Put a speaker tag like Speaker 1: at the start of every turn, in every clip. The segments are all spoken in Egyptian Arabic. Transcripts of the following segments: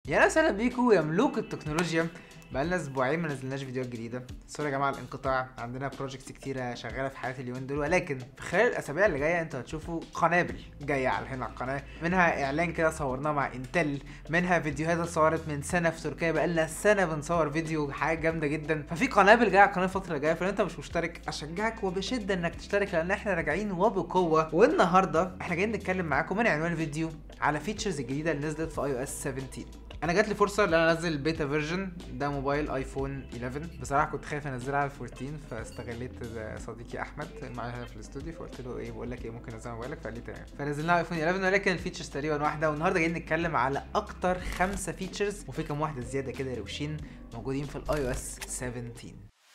Speaker 1: يا اهلا وسهلا بيكم يا ملوك التكنولوجيا بقالنا اسبوعين ما نزلناش فيديوهات جديده سوري يا جماعه الانقطاع عندنا بروجكتس كتيره شغاله في حياه اليومين دول ولكن في خلال الاسابيع اللي جايه انتوا هتشوفوا قنابل جايه على هنا على القناه منها اعلان كده صورناه مع انتل منها فيديوهات اتصورت من سنه في تركيا بقالنا سنه بنصور فيديو حاجه جامده جدا ففي قنابل جايه على القناه الفتره اللي جايه فلو انت مش مشترك اشجعك وبشده انك تشترك لان احنا راجعين وبقوه والنهارده احنا جايين نتكلم معاكم من عنوان الفيديو على فيتشرز الجديده اللي نزلت في اي او اس 17 انا جات لي فرصه ان انا انزل بيتا فيرجن ده موبايل ايفون 11 بصراحه كنت خايف انزلها على 14 فاستغليت صديقي احمد معايا هنا في الاستوديو فقلت له ايه بقول لك ايه ممكن انزلها موبايلك فقال لي تمام فنزلناها ايفون 11 ولكن الفيتشرز تقريبا واحده والنهارده جايين نتكلم على اكتر خمسه فيتشرز وفي كام واحده زياده كده روشين موجودين في الاي او اس 17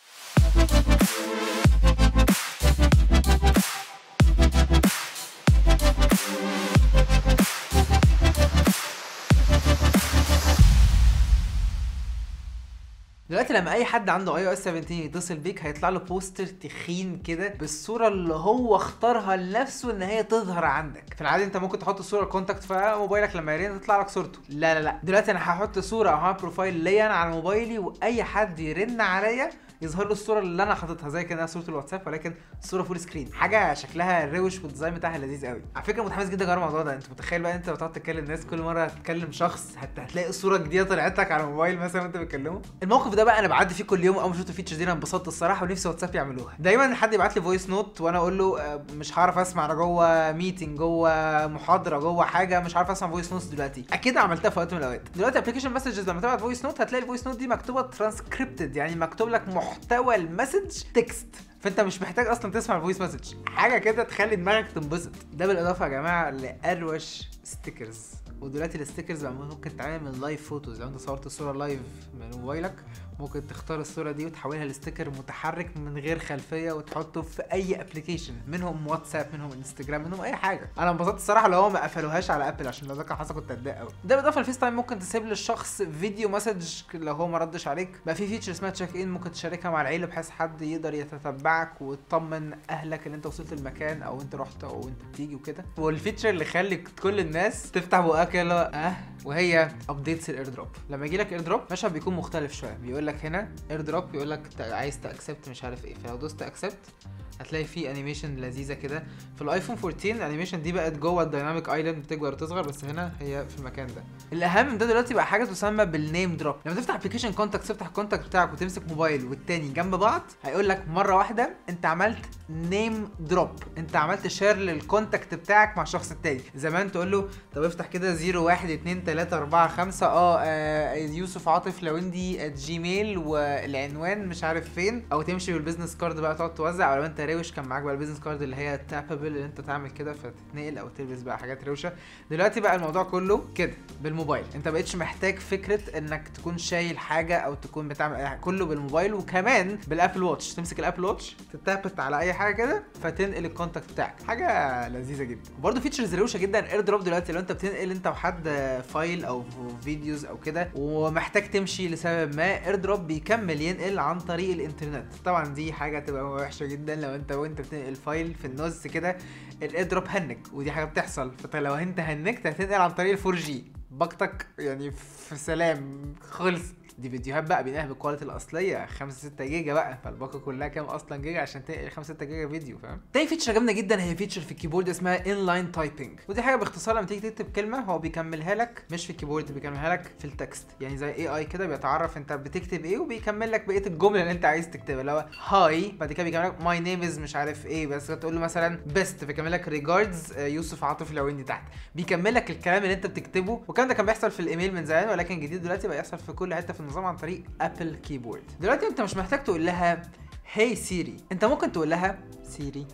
Speaker 1: دلوقتي لما اي حد عنده اي او اس 17 يتصل بيك هيطلع له بوستر تخين كده بالصوره اللي هو اختارها لنفسه ان هي تظهر عندك في العادي انت ممكن تحط الصوره الكونتاكت فموبايلك لما يرن تطلع لك صورته لا لا لا دلوقتي انا هحط صوره او هعمل بروفايل ليا انا على موبايلي واي حد يرن عليا يظهر له الصوره اللي انا حاططها زي كده صوره الواتساب ولكن صوره فول سكرين حاجه شكلها روش والديزاين بتاعها لذيذ قوي على فكره متحمس جدا اجرب الموضوع ده انت متخيل بقى انت بتقعد تتكلم الناس كل مره هتكلم شخص هت... هتلاقي صوره جديده طلعت لك على الموبايل مثلا وانت بتكلمه الموقف ده بقى انا بعدي فيه كل يوم اول ما شفت الفيتشرز دي انا انبسطت الصراحه ونفسي واتساب يعملوها دايما حد يبعت لي فويس نوت وانا اقول له آه، مش هعرف اسمع انا جوه ميتنج جوه محاضره جوه حاجه مش عارف اسمع فويس نوت دلوقتي اكيد عملتها في وقت من الاوقات دلوقتي ابلكيشن مسجز لما تبعت فويس نوت هتلاقي الفويس نوت دي مكتوبه ترانسكريبتد يعني مكتوب لك محتوى المسج تكست فانت مش محتاج اصلا تسمع الفويس مسج حاجه كده تخلي دماغك تنبسط ده بالاضافه يا جماعه لاروش ستيكرز ودلوقتي الستيكرز بقى ممكن تعمل من لايف فوتوز لو انت صورت صوره لايف من موبايلك ممكن تختار الصوره دي وتحولها لستيكر متحرك من غير خلفيه وتحطه في اي ابلكيشن منهم واتساب منهم انستجرام منهم اي حاجه انا انبسطت الصراحه لو هو ما قفلوهاش على ابل عشان لو ده كان حصل كنت اتضايق قوي ده بالاضافه للفيس تايم ممكن تسيب للشخص فيديو مسج لو هو ما ردش عليك بقى في فيتشر اسمها تشيك ان ممكن تشاركها مع العيله بحيث حد يقدر يتتبعك وتطمن اهلك ان انت وصلت المكان او انت رحت او انت بتيجي وكده والفيتشر اللي يخلي كل الناس تفتح بقها كده اه وهي ابديتس الاير دروب لما يجي لك اير دروب مشهد بيكون مختلف شويه بيقول لك هنا اير دروب يقول لك عايز تاكسبت مش عارف ايه فلو دوست اكسبت هتلاقي في انيميشن لذيذه كده في الايفون 14 الانيميشن دي بقت جوه الدايناميك ايلاند بتكبر وتصغر بس هنا هي في المكان ده الاهم من ده دلوقتي بقى حاجه تسمى بالنيم دروب لما تفتح ابلكيشن كونتاكت تفتح الكونتاكت بتاعك وتمسك موبايل والتاني جنب بعض هيقول لك مره واحده انت عملت نيم دروب انت عملت شير للكونتاكت بتاعك مع الشخص التاني زمان تقول له طب افتح كده 0 1 2 3 4 5 اه, آه يوسف عاطف لويندي جيميل والعنوان مش عارف فين او تمشي بالبيزنس كارد بقى تقعد توزع او لو انت روش كان معاك بقى البيزنس كارد اللي هي تابابل اللي انت تعمل كده فتتنقل او تلبس بقى حاجات روشه دلوقتي بقى الموضوع كله كده بالموبايل انت بقتش محتاج فكره انك تكون شايل حاجه او تكون بتعمل اي حاجه كله بالموبايل وكمان بالابل واتش تمسك الابل واتش تتابت على اي حاجه كده فتنقل الكونتاكت بتاعك حاجه لذيذه جدا برضه فيتشرز روشه جدا اير دروب دلوقتي لو انت بتنقل انت وحد فايل او فيديوز او كده ومحتاج تمشي لسبب ما اير دروب بيكمل ينقل عن طريق الانترنت طبعا دي حاجه تبقى وحشه جدا لو انت وانت بتنقل فايل في النص كده الاير دروب هنك ودي حاجه بتحصل فلو انت هنكت هتنقل عن طريق الفور جي باقتك يعني في سلام خلص دي فيديوهات بقى بينقلها بالكواليتي الاصليه 5 6 جيجا بقى فالباقه كلها كام اصلا جيجا عشان تنقل 5 6 جيجا فيديو فاهم تاني فيتشر جامده جدا هي فيتشر في الكيبورد اسمها انلاين تايبنج ودي حاجه باختصار لما تيجي تكتب كلمه هو بيكملها لك مش في الكيبورد بيكملها لك في التكست يعني زي اي اي كده بيتعرف انت بتكتب ايه وبيكمل لك بقيه الجمله اللي انت عايز تكتبها اللي هو هاي بعد كده بيكمل لك ماي نيم از مش عارف ايه بس تقول له مثلا بيست بيكمل لك ريجاردز يوسف عاطف لويندي تحت بيكمل لك الكلام اللي انت بتكتبه والكلام ده كان بيحصل في الايميل من زمان ولكن جديد دلوقتي بقى يحصل في كل حته في النظام عن طريق ابل كيبورد دلوقتي انت مش محتاج تقول لها هي سيري انت ممكن تقول لها سيري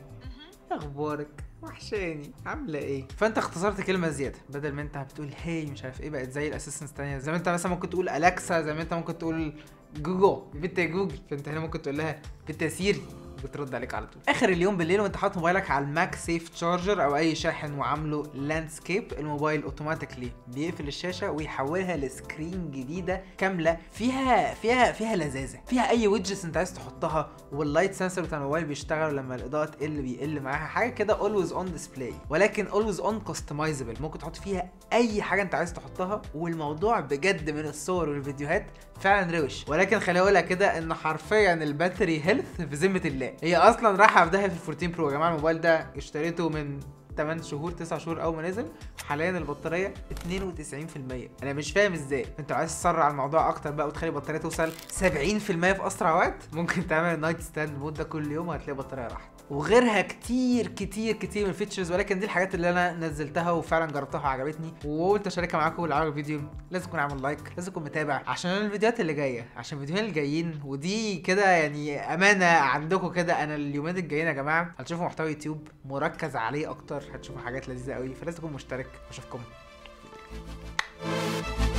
Speaker 1: اخبارك وحشاني عامله ايه فانت اختصرت كلمه زياده بدل ما انت بتقول هي مش عارف ايه بقت زي الاسيستنتس الثانيه زي ما انت مثلا ممكن تقول الكسا زي ما انت ممكن تقول جوجل بنت يا جوجل فانت هنا ممكن تقول لها بنت يا سيري بترد عليك على طول اخر اليوم بالليل وانت حاطط موبايلك على الماك سيف تشارجر او اي شاحن وعامله لاندسكيب الموبايل اوتوماتيكلي بيقفل الشاشه ويحولها لسكرين جديده كامله فيها فيها فيها لذاذه فيها اي ويدجز انت عايز تحطها واللايت سنسور بتاع الموبايل بيشتغل لما الاضاءه تقل بيقل معاها حاجه كده اولويز اون ديسبلاي ولكن اولويز اون كاستمايزبل ممكن تحط فيها اي حاجه انت عايز تحطها والموضوع بجد من الصور والفيديوهات فعلا روش ولكن خليني اقولها كده ان حرفيا الباتري هيلث في ذمه الله هي اصلا رايحه في داهيه في ال 14 برو يا جماعه الموبايل ده اشتريته من 8 شهور 9 شهور اول ما نزل حاليا البطاريه 92% انا مش فاهم ازاي انت لو عايز تسرع الموضوع اكتر بقى وتخلي البطاريه توصل 70% في اسرع وقت ممكن تعمل نايت ستاند مود ده كل يوم وهتلاقي البطاريه راحت وغيرها كتير كتير كتير من الفيتشرز ولكن دي الحاجات اللي انا نزلتها وفعلا جربتها وعجبتني وقلت اشاركها معاكم ولو عجبك الفيديو لازم تكون عامل لايك لازم تكون متابع عشان الفيديوهات اللي جايه عشان الفيديوهين الجايين ودي كده يعني امانه عندكم كده انا اليومين الجايين يا جماعه هتشوفوا محتوى يوتيوب مركز عليه اكتر هتشوفوا حاجات لذيذه قوي فلازم تكون مشترك اشوفكم